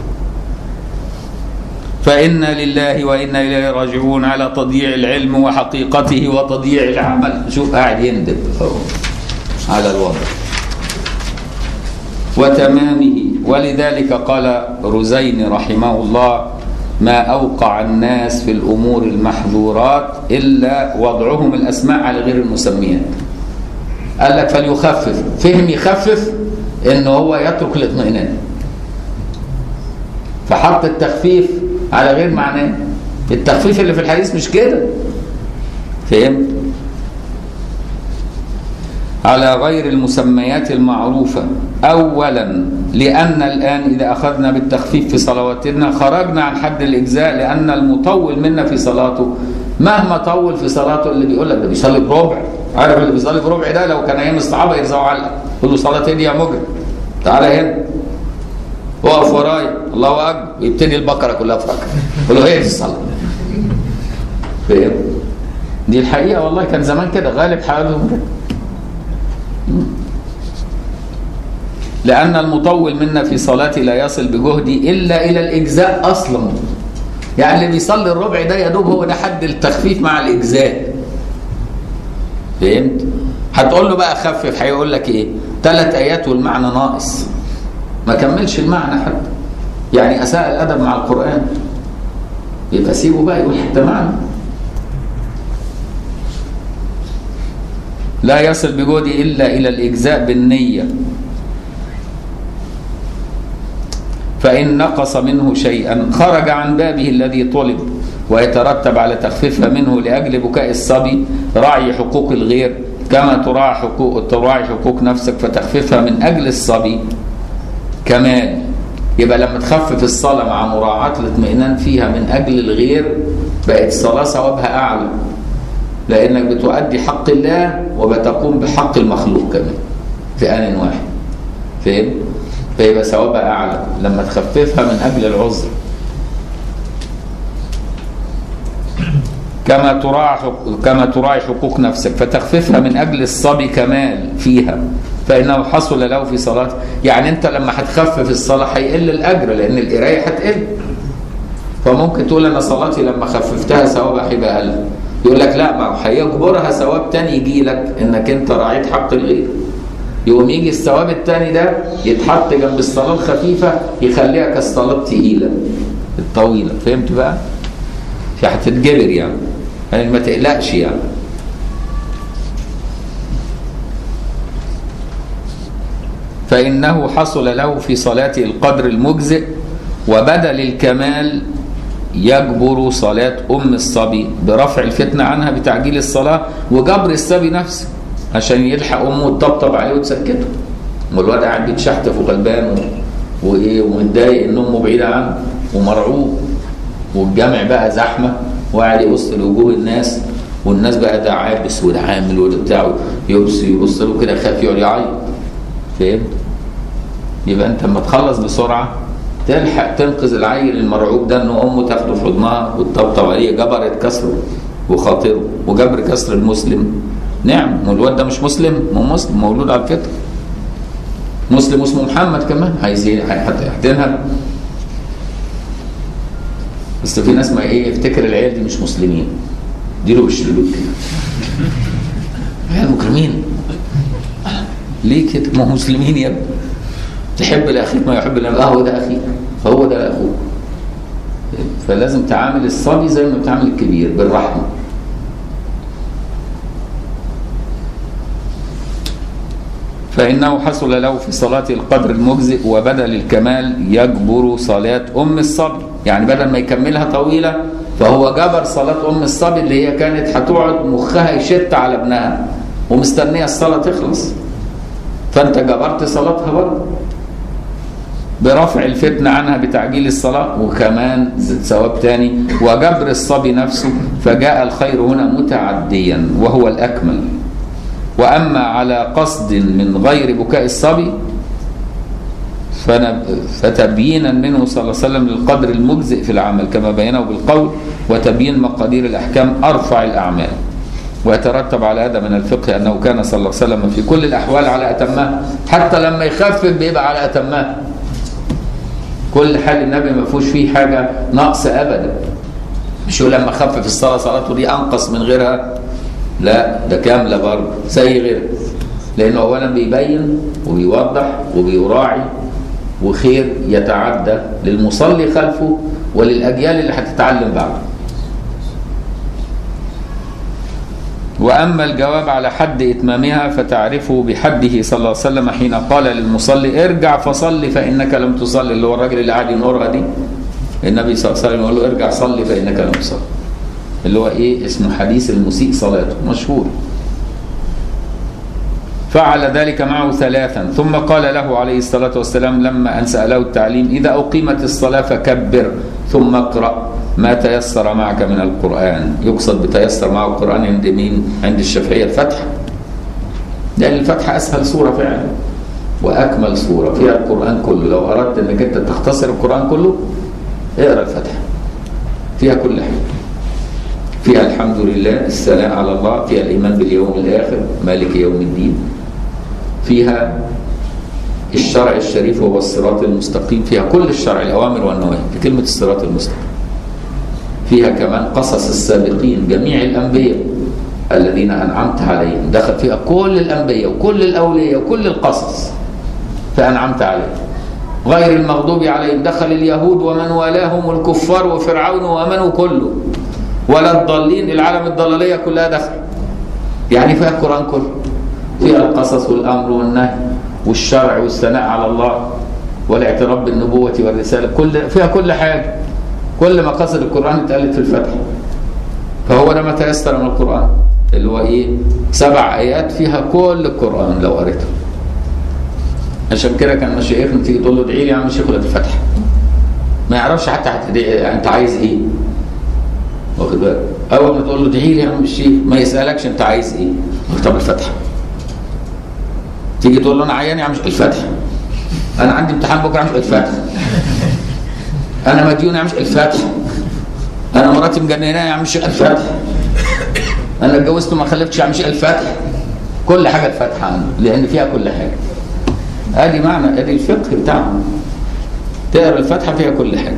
فإن لله وإنا إليه راجعون على تضييع العلم وحقيقته وتضييع العمل شوف قاعد يندب أهو على الوضع وتمامه ولذلك قال رزين رحمه الله ما أوقع الناس في الأمور المحظورات إلا وضعهم الأسماء على غير المسميات قال لك فليخفف فهم يخفف إن هو يترك الاطمئنان فحط التخفيف على غير معناه التخفيف اللي في الحديث مش كده فهمت على غير المسميات المعروفة أولا لأن الآن إذا أخذنا بالتخفيف في صلواتنا خرجنا عن حد الإجزاء لأن المطول منا في صلاته مهما طول في صلاته اللي بيقول لك ده بيصلي بربع عارف اللي بيصلي بربع ده لو كان أيام الصحابة يرزعوا علقة يقول له صلاتين يا مجرم تعالى هنا وقف ورايا الله أكبر ويبتدي البقرة كلها في ركعة يقول له هي دي الصلاة فاهم دي الحقيقة والله كان زمان كده غالب حالهم كده لأن المطول منا في صلاتي لا يصل بجهدي إلا إلى الإجزاء أصلا يعني اللي بيصلي الربع ده يا دوب هو ده حد التخفيف مع الإجزاء فهمت؟ هتقول له بقى خفف هيقول لك إيه؟ ثلاث آيات والمعنى ناقص ما كملش المعنى حتى يعني أساء الأدب مع القرآن يبقى سيبه بقى يقول حتى معنى لا يصل بجهدي إلا إلى الإجزاء بالنية فإن نقص منه شيئا خرج عن بابه الذي طلب ويترتب على تخفيفها منه لأجل بكاء الصبي راعي حقوق الغير كما تراعي حقوق تراعي حقوق نفسك فتخفيفها من أجل الصبي كمال يبقى لما تخفف الصلاة مع مراعاة الاطمئنان فيها من أجل الغير بقت الصلاة ثوابها أعلى لأنك بتؤدي حق الله وبتقوم بحق المخلوق كمان في آن واحد فهم؟ فيبقى ثوابها أعلى لما تخففها من أجل العذر كما تراعي كما تراعي حقوق نفسك فتخففها من أجل الصبي كمال فيها فإنه حصل له في صلاته يعني أنت لما هتخفف الصلاة هيقل الأجر لأن القراية هتقل فممكن تقول أنا صلاتي لما خففتها ثوابها هيبقى أقل يقول لك لا ما هو هيجبرها ثواب تاني يجي لك انك انت راعيت حق الغير يقوم يجي الثواب التاني ده يتحط جنب الصلاه الخفيفه يخليها كالصلاه الثقيله الطويله فهمت بقى؟ فهتتجبر يعني يعني ما تقلقش يعني فإنه حصل له في صلاته القدر المجزئ وبدل الكمال يجبر صلاة أم الصبي برفع الفتنة عنها بتعجيل الصلاة وجبر الصبي نفسه عشان يلحق أمه وتطبطب عليه وتسكته والواد قاعد بيتشحتف وغلبان و... وإيه ومتضايق إن أمه بعيدة عنه ومرعوب والجامع بقى زحمة وقاعد يبص لوجوه الناس والناس بقى ده عابس وده عامل وده بتاعه يبص يبص له كده خاف يقعد يعيط فهمت؟ يبقى أنت لما تخلص بسرعة تلحق تنقذ العيل المرعوب ده ان امه تاخده في حضنها وتطبطب عليه جبرت كسره وخاطره وجبر كسر المسلم نعم والواد ده مش مسلم ما هو مسلم مولود على الفطره مسلم اسمه محمد كمان عايز هيحتنها بس في ناس ما ايه يفتكر العيال دي مش مسلمين دي له بالشلوت كده عيال مكرمين ليه كده ما هم مسلمين يا ابني تحب لاخيك ما يحب لك هو ده اخيك فهو ده اخوك فلازم تعامل الصبي زي ما بتعامل الكبير بالرحمه فإنه حصل له في صلاة القدر المجزئ وبدل الكمال يجبر صلاة أم الصبي يعني بدل ما يكملها طويلة فهو جبر صلاة أم الصبي اللي هي كانت هتقعد مخها يشت على ابنها ومستنية الصلاة تخلص فأنت جبرت صلاتها برضه برفع الفتنة عنها بتعجيل الصلاة وكمان ثواب تاني وجبر الصبي نفسه فجاء الخير هنا متعديا وهو الأكمل وأما على قصد من غير بكاء الصبي فن- فتبيينا منه صلى الله عليه وسلم للقدر المجزئ في العمل كما بينه بالقول وتبيين مقادير الأحكام أرفع الأعمال ويترتب على هذا من الفقه أنه كان صلى الله عليه وسلم في كل الأحوال على أتمها حتى لما يخفف بيبقى على أتمها كل حال النبي ما فيهوش فيه حاجة نقص أبدا مش يقول لما خفف الصلاة صلاته دي أنقص من غيرها لا ده كاملة برضه زي غيرها لأنه أولا بيبين وبيوضح وبيراعي وخير يتعدى للمصلي خلفه وللأجيال اللي هتتعلم بعده وأما الجواب على حد إتمامها فتعرفه بحده صلى الله عليه وسلم حين قال للمصلي ارجع فصلي فإنك لم تصلي اللي هو الراجل اللي قاعد ينورها دي النبي صلى الله عليه وسلم يقول له ارجع صلي فإنك لم تصلي اللي هو إيه اسمه حديث المسيء صلاته مشهور فعل ذلك معه ثلاثا ثم قال له عليه الصلاة والسلام لما أن سأله التعليم إذا أقيمت الصلاة فكبر ثم اقرأ ما تيسر معك من القرآن يقصد بتيسر معه القرآن عند مين؟ عند الشافعية الفتحة لأن الفتحة أسهل سورة فعلا وأكمل سورة فيها القرآن كله لو أردت أنك أنت تختصر القرآن كله اقرأ الفتحة فيها كل حاجة فيها الحمد لله الثناء على الله فيها الإيمان باليوم الآخر مالك يوم الدين فيها الشرع الشريف وهو الصراط المستقيم فيها كل الشرع الأوامر والنواهي في كلمة الصراط المستقيم فيها كمان قصص السابقين جميع الأنبياء الذين أنعمت عليهم دخل فيها كل الأنبياء وكل الأولياء وكل القصص فأنعمت عليهم غير المغضوب عليهم دخل اليهود ومن والاهم الكفار وفرعون ومنه كله ولا الضالين العالم الضلالية كلها دخل يعني فيها القرآن كله فيها القصص والأمر والنهي والشرع والثناء على الله والاعتراف بالنبوة والرسالة كل فيها كل حاجة كل مقاصد القرآن اتقالت في الفتح فهو ده ما تيسر من القرآن اللي هو ايه سبع آيات فيها كل القرآن لو قريته عشان كده كان مشايخنا تيجي تقول له ادعي لي يا عم الشيخ ولا الفتح ما يعرفش حتى هتدعي انت عايز ايه واخد بالك اول ما تقول له ادعي لي يا عم الشيخ ما يسالكش انت عايز ايه طب الفتحه تيجي تقول له انا عيان يا عم الشيخ الفتحه انا عندي امتحان بكره يا عم الشيخ الفتحه انا مديون يا عم الشيخ الفتحه انا مراتي مجننه يا عم الشيخ الفتحه انا اتجوزت وما خلفتش يا عم الشيخ الفتحه كل حاجه الفتحه عنده لان فيها كل حاجه ادي معنى ادي الفقه بتاعهم تقرا الفاتحه فيها كل حاجه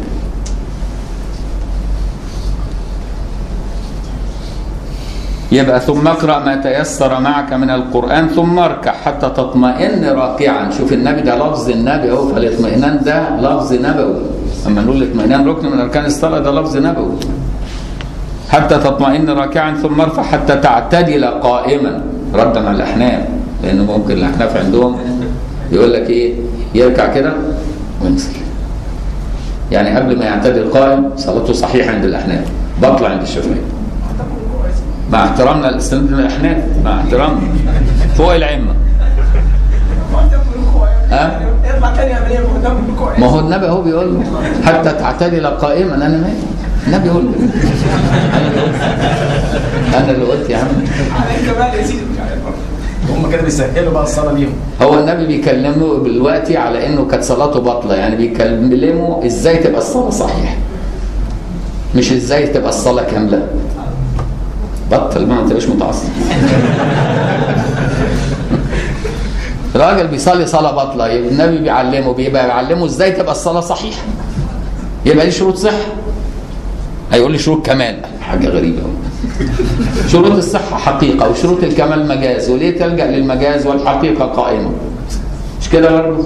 يبقى ثم اقرا ما تيسر معك من القران ثم اركع حتى تطمئن راكعا شوف النبي ده لفظ النبي اهو فالاطمئنان ده لفظ نبوي اما نقول الاطمئنان ركن من اركان الصلاه ده لفظ نبوي حتى تطمئن راكعا ثم ارفع حتى تعتدل قائما ردا على الاحناف لان ممكن الاحناف عندهم يقول لك ايه يركع كده وينزل يعني قبل ما يعتدل قائم صلاته صحيحه عند الاحناف بطلع عند الشافعيه مع احترامنا لاستناد الاحناف مع احترامنا فوق العمه ها؟ يطلع تاني عمليه مهتم بالركوع ما هو النبي هو بيقول له حتى تعتدل قائما انا مالي النبي يقول له انا اللي قلت يا عم عليك بقى يا سيدي مش عارف برضه. هم كده بيسهلوا بقى الصلاه ليهم هو النبي بيكلمه دلوقتي على انه كانت صلاته باطله يعني بيكلمه ازاي تبقى الصلاه صحيحه مش ازاي تبقى الصلاه كامله بطل ما انت مش متعصب راجل بيصلي صلاه باطله يبقى النبي بيعلمه بيبقى بيعلمه ازاي تبقى الصلاه صحيحه يبقى ليه شروط صحه هيقول لي شروط كمال حاجه غريبه أوي. شروط الصحه حقيقه وشروط الكمال مجاز وليه تلجا للمجاز والحقيقه قائمه مش كده برضه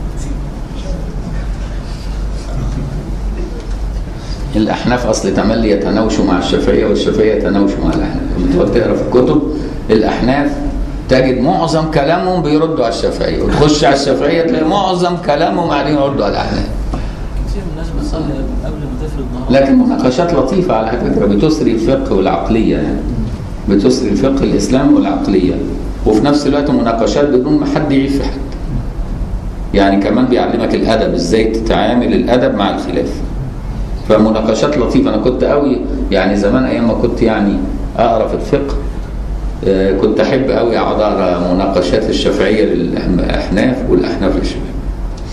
الاحناف اصل تملي يتناوشوا مع الشافعيه والشافعيه يتناوشوا مع الاحناف لما تقعد تقرا في الكتب الاحناف تجد معظم كلامهم بيردوا على الشافعيه وتخش على الشافعيه تلاقي معظم كلامهم قاعدين يردوا على الاحناف كتير من الناس بتصلي قبل ما تفرض ظهرها لكن مناقشات لطيفه على فكره بتسري الفقه والعقليه يعني بتسري الفقه الاسلامي والعقليه وفي نفس الوقت مناقشات بدون ما حد يعيب في حد يعني كمان بيعلمك الادب ازاي تتعامل الادب مع الخلاف فمناقشات لطيفه انا كنت قوي يعني زمان ايام ما كنت يعني اقرا في الفقه آه، كنت احب قوي اقعد اقرا مناقشات الشافعيه للاحناف والاحناف للشافعيه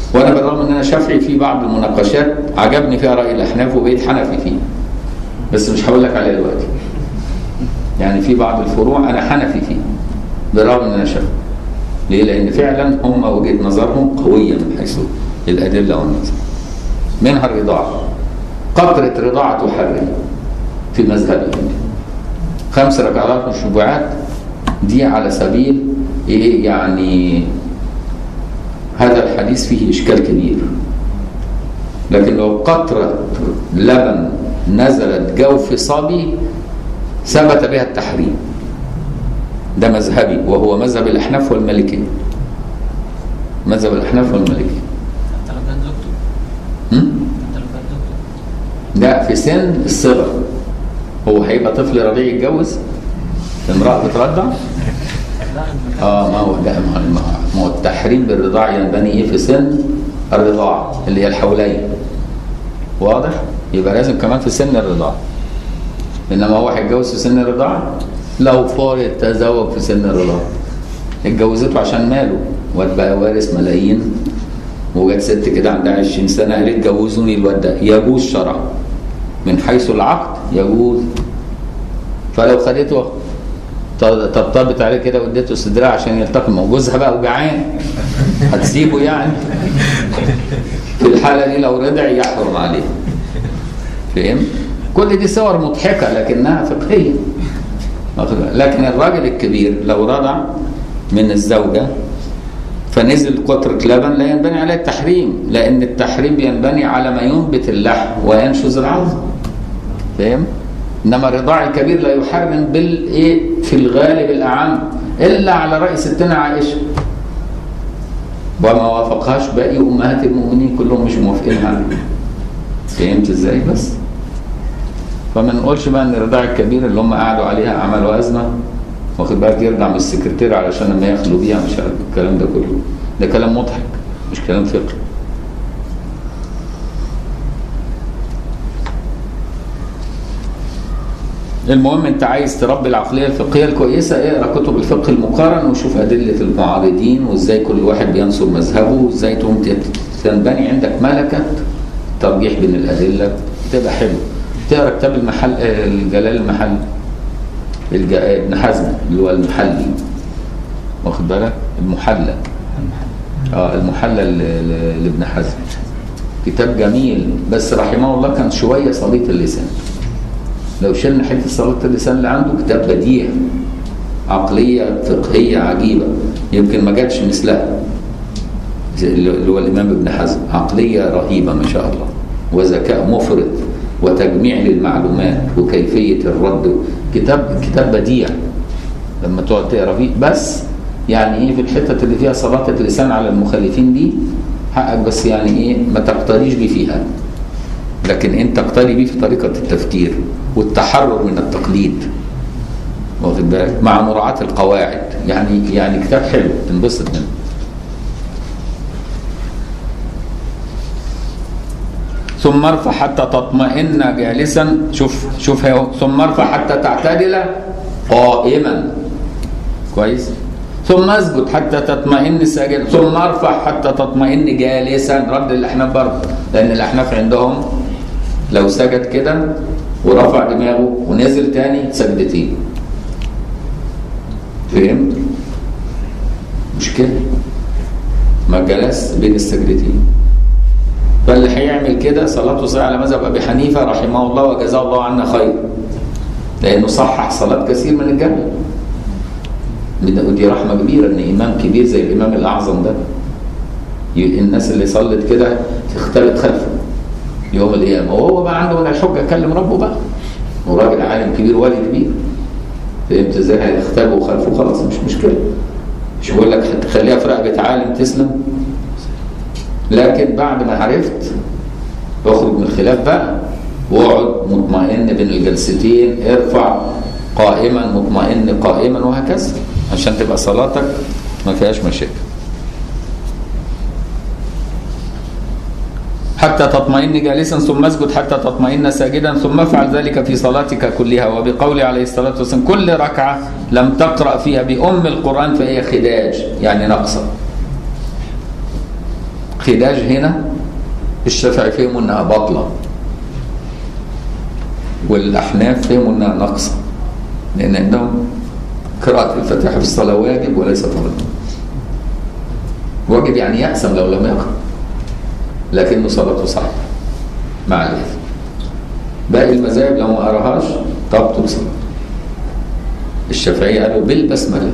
وانا بالرغم ان انا شافعي في بعض المناقشات عجبني فيها راي الاحناف وبقيت حنفي فيه بس مش هقول لك عليه دلوقتي يعني في بعض الفروع انا حنفي فيه بالرغم ان انا شافعي ليه؟ لان فعلا هم وجهه نظرهم قويه من حيث الادله والنظر منها الرضاعه قطره رضاعه تحرم في مذهبهم خمس ركعات مشروعات دي على سبيل ايه يعني هذا الحديث فيه اشكال كبير لكن لو قطره لبن نزلت جوف صبي ثبت بها التحريم ده مذهبي وهو مذهب الاحناف والمالكيه مذهب الاحناف والمالكيه حتى لو كان زوجته هم؟ حتى لو كان زوجته لا في سن الصغر هو هيبقى طفل رضيع يتجوز امرأة بترضع لا اه ما هو ده ما هو- ما هو التحريم بالرضاع ينبني ايه في سن الرضاعة اللي هي الحولين واضح يبقى لازم كمان في سن الرضاعة انما هو هيتجوز في سن الرضاعة لو فار تزوج في سن الرضاعة اتجوزته عشان ماله واد بقى وارث ملايين وجت ست كده عندها 20 سنة قالت جوزوني الواد ده يجوز شرعا من حيث العقد يجوز فلو خدته ط- طبطبت عليه كده واديته صدرها عشان يلتقي ما هو جوزها بقى وجعان هتسيبه يعني في الحالة دي لو رضع يحرم عليه فهم؟ كل دي صور مضحكة لكنها فقهية واخد بالك؟ لكن الراجل الكبير لو رضع من الزوجة فنزل قطرة لبن لا ينبني عليه التحريم لأن التحريم ينبني على ما ينبت اللحم وينشز العظم فاهم؟ انما الرضاع الكبير لا يحرم بالايه في الغالب الاعم الا على راي ستنا عائشه وما وافقهاش باقي امهات المؤمنين كلهم مش موافقينها فهمت ازاي بس فما نقولش بقى ان الرضاع الكبير اللي هم قعدوا عليها عملوا ازمه واخد بالك يرجع من السكرتير علشان لما يخلوا بيها مش عارف الكلام ده كله ده كلام مضحك مش كلام فقهي المهم انت عايز تربي العقليه الفقهيه الكويسه اقرا كتب الفقه المقارن وشوف ادله المعارضين وازاي كل واحد بينصر مذهبه وازاي تقوم تنبني عندك ملكه ترجيح بين الادله تبقى حلو تقرا كتاب المحل آه، الجلال المحل الج- آه، ابن حزم اللي هو المحلي واخد بالك المحلى اه المحلى ل- ل- لابن حزم كتاب جميل بس رحمه الله كان شويه صليط اللسان لو شلنا حته صلاه اللسان اللي عنده كتاب بديع عقليه فقهيه عجيبه يمكن ما جاتش مثلها زي اللي هو الامام ابن حزم عقليه رهيبه ما شاء الله وذكاء مفرط وتجميع للمعلومات وكيفيه الرد كتاب كتاب بديع لما تقعد تقرا فيه بس يعني ايه في الحته اللي فيها صلاه اللسان على المخالفين دي حقك بس يعني ايه ما تقتريش بيه فيها لكن انت تقتدي بيه في طريقه التفكير والتحرر من التقليد واخد بالك مع مراعاه القواعد يعني يعني كتاب حلو تنبسط منه ثم ارفع حتى تطمئن جالسا شوف شوف هي اهو. ثم ارفع حتى تعتدل قائما كويس ثم اسجد حتى تطمئن ساجدا ثم ارفع حتى تطمئن جالسا رد الاحناف برضه لان الاحناف عندهم لو سجد كده ورفع دماغه ونزل تاني سجدتين فهمت مش كده ما جلس بين السجدتين فاللي هيعمل كده صلاته صحيحه على مذهب ابي حنيفه رحمه الله وجزاه الله عنا خير لانه صحح صلاه كثير من الجهل من- ودي رحمه كبيره ان امام كبير زي الامام الاعظم ده ي- الناس اللي صلت كده تختلط خلفه يوم القيامه وهو بقى عنده من الحجه كلم ربه بقى وراجل عالم كبير ولي كبير فهمت ازاي هيختبوا خلفه خلاص مش مشكله مش بقول لك هتخليها في رقبه عالم تسلم لكن بعد ما عرفت اخرج من الخلاف بقى واقعد مطمئن بين الجلستين ارفع قائما مطمئن قائما وهكذا عشان تبقى صلاتك ما فيهاش مشاكل حتى تطمئن جالسا ثم اسجد حتى تطمئن ساجدا ثم افعل ذلك في صلاتك كلها وبقول عليه الصلاه والسلام كل ركعه لم تقرا فيها بام القران فهي خداج يعني نقصه خداج هنا الشافعي فهموا انها باطله والاحناف فهموا انها ناقصه لان عندهم قراءة الفاتحة في الصلاة واجب وليس فرض واجب يعني يأسم لو لم يقرأ لكنه صلاته صحيحة مع الإثم باقي المذاهب لو ما قراهاش تبطل صلاته الشافعية قالوا بالبسملة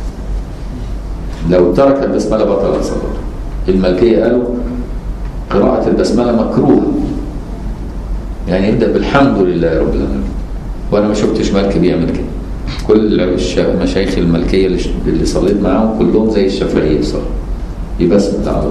لو ترك البسملة بطلت صلاته المالكية قالوا قراءة البسملة مكروهة يعني يبدأ بالحمد لله رب العالمين وأنا ما شفتش مالكي بيعمل كده كل الش- مشايخ المالكية اللي ش- اللي صليت معاهم كلهم زي الشافعية صلوا يبسمل على طول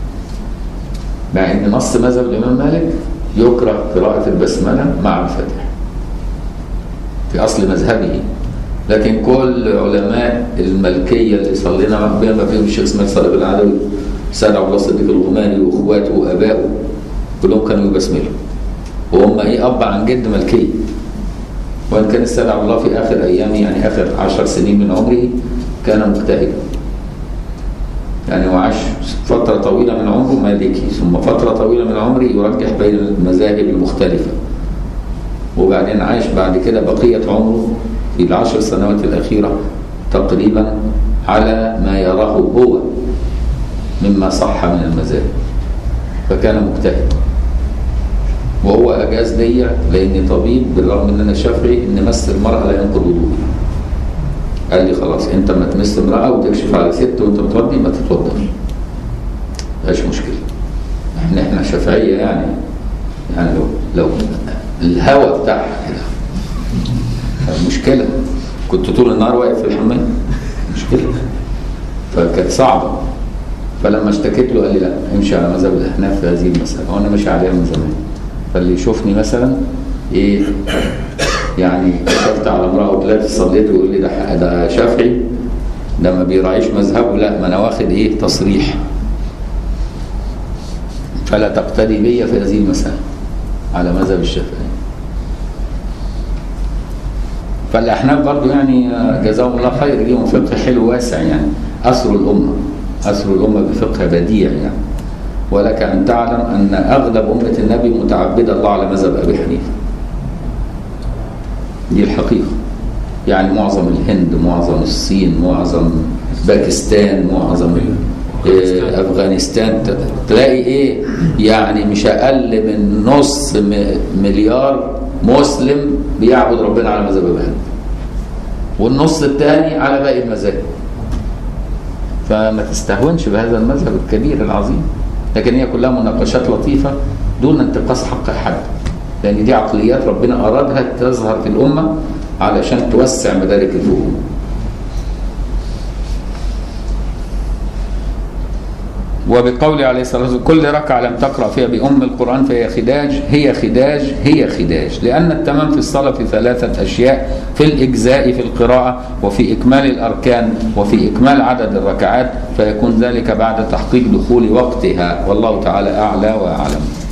مع ان نص مذهب الامام مالك يكره قراءة البسملة مع الفاتحة في اصل مذهبه لكن كل علماء الملكية اللي صلينا معهم بما فيهم الشيخ اسماعيل صالح العدوي سيد عبد الله الصديق الغماني واخواته وابائه كلهم كانوا يبسملوا وهم ايه اب عن جد ملكيه وان كان السيد عبد الله في اخر ايامه يعني اخر عشر سنين من عمره كان مجتهدا يعني وعاش فترة طويلة من عمره مالكي ثم فترة طويلة من عمره يرجح بين المذاهب المختلفة وبعدين عاش بعد كده بقية عمره في العشر سنوات الأخيرة تقريبا على ما يراه هو مما صح من المذاهب فكان مجتهد وهو أجاز لي لأني طبيب بالرغم إن أنا شافعي إن مس المرأة لا ينقض وضوءها قال لي خلاص انت ما تمس امراه وتكشف على ست وانت بتودي ما تتوضاش مفيهاش مشكله احنا احنا شافعيه يعني يعني لو لو الهوى بتاعها كده مشكله كنت طول النهار واقف في الحمام مشكله فكانت صعبه فلما اشتكيت له قال لي لا امشي على مذهب الاحناف في هذه المساله وانا ماشي عليها من زمان فاللي يشوفني مثلا ايه يعني كشفت على امراه وطلعت صليت ويقول لي ده ده شافعي ده ما بيراعيش مذهبه لا ما انا واخد ايه تصريح فلا تقتدي بي في هذه المساله على مذهب الشافعي فالاحناف برضو يعني جزاهم الله خير ليهم فقه حلو واسع يعني اسروا الامه اسروا الامه بفقه بديع يعني ولك ان تعلم ان اغلب امه النبي متعبده الله على مذهب ابي حنيفه دي الحقيقة يعني معظم الهند معظم الصين معظم باكستان معظم إيه أفغانستان ت- تلاقي إيه يعني مش أقل من نص م- مليار مسلم بيعبد ربنا على مذهب أبي حنيفة والنص الثاني على باقي المذاهب فما تستهونش بهذا المذهب الكبير العظيم لكن هي كلها مناقشات لطيفة دون انتقاص حق أحد لأن دي عقليات ربنا أرادها تظهر في الأمة علشان توسع مدارك الفهوم وبقول عليه الصلاة والسلام كل ركعة لم تقرأ فيها بأم القرآن فهي خداج هي خداج هي خداج لأن التمام في الصلاة في ثلاثة أشياء في الإجزاء في القراءة وفي إكمال الأركان وفي إكمال عدد الركعات فيكون ذلك بعد تحقيق دخول وقتها والله تعالى أعلى وأعلم